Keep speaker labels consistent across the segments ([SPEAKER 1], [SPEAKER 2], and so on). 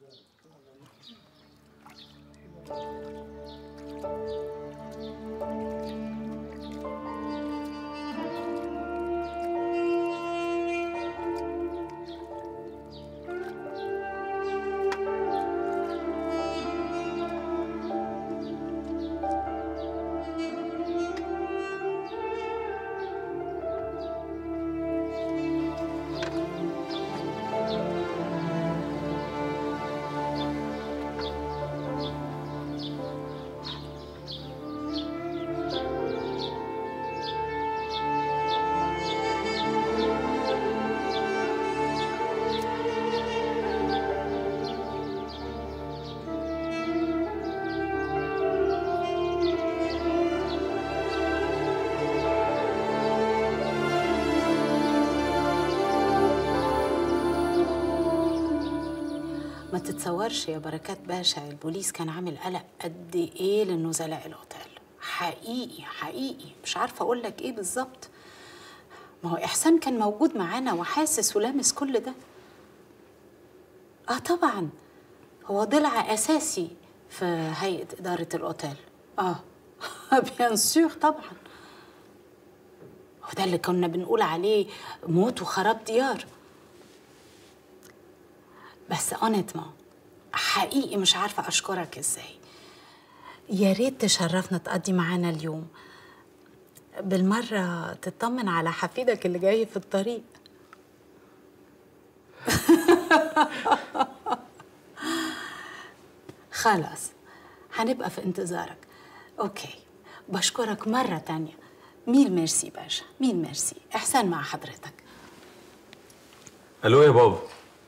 [SPEAKER 1] ما تتصورش يا بركات باشا البوليس كان عامل قلق قد ايه للنزلاء الاوتيل حقيقي حقيقي مش عارفه اقول لك ايه بالظبط ما هو احسان كان موجود معانا وحاسس ولامس كل ده اه طبعا هو ضلع اساسي في هيئه اداره الاوتيل اه بيان سور طبعا وده اللي كنا بنقول عليه موت وخراب ديار بس اونتما حقيقي مش عارفه اشكرك ازاي يا ريت تشرفنا تقضي معانا اليوم بالمره تطمن على حفيدك اللي جاي في الطريق خلاص هنبقى في انتظارك اوكي بشكرك مرة تانية ميل ميرسي باشا ميل ميرسي احسان مع حضرتك
[SPEAKER 2] الو يا بابا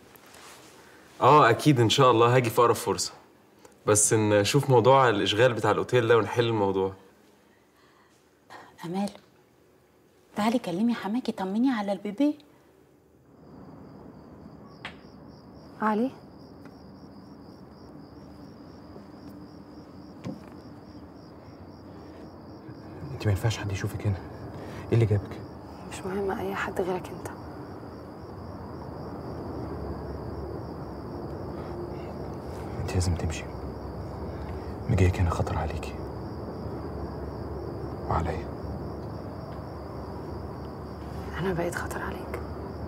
[SPEAKER 2] اه اكيد ان شاء الله هاجي في اقرب فرصه بس نشوف موضوع الاشغال بتاع الاوتيل ده ونحل الموضوع
[SPEAKER 1] امال تعالي كلمي حماكي طمني على البيبي
[SPEAKER 3] علي
[SPEAKER 4] انت ما ينفعش حد يشوفك هنا ايه اللي جابك
[SPEAKER 3] مش مهم اي حد غيرك انت
[SPEAKER 4] انت لازم تمشي مجيك هنا خطر عليكي وعليا
[SPEAKER 3] انا بقيت خطر عليك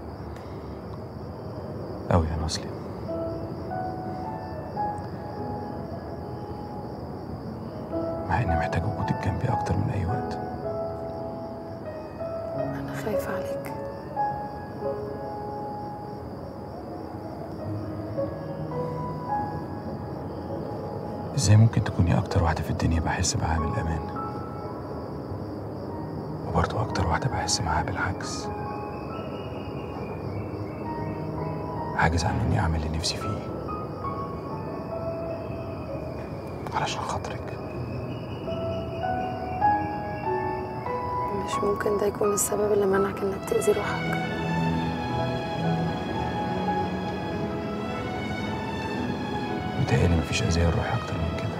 [SPEAKER 4] قوي يا نصلي مع اني محتاج وجودك جنبي اكتر من اي وقت
[SPEAKER 3] انا خايفه عليك
[SPEAKER 4] ازاي ممكن تكوني اكتر واحده في الدنيا بحس معاها بالامان وبرضه اكتر واحده بحس معاها بالعجز عاجز عن اني اعمل اللي نفسي فيه علشان خاطرك
[SPEAKER 3] مش ممكن ده يكون السبب اللي منعك انك تأذي روحك
[SPEAKER 4] متهيألي مفيش اذيه لروحي اكتر من كده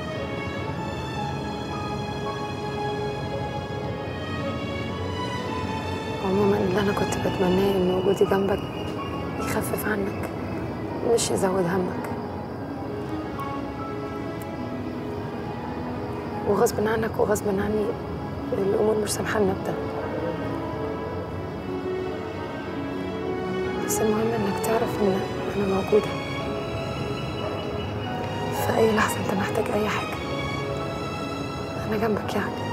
[SPEAKER 3] عموما اللي انا كنت بتمناه ان وجودي جنبك يخفف عنك مش يزود همك وغصب عنك وغصب عني الامور مش سامحانا بده بس المهم انك تعرف ان انا موجوده في اي لحظه انت محتاج اي حاجه انا جنبك يعني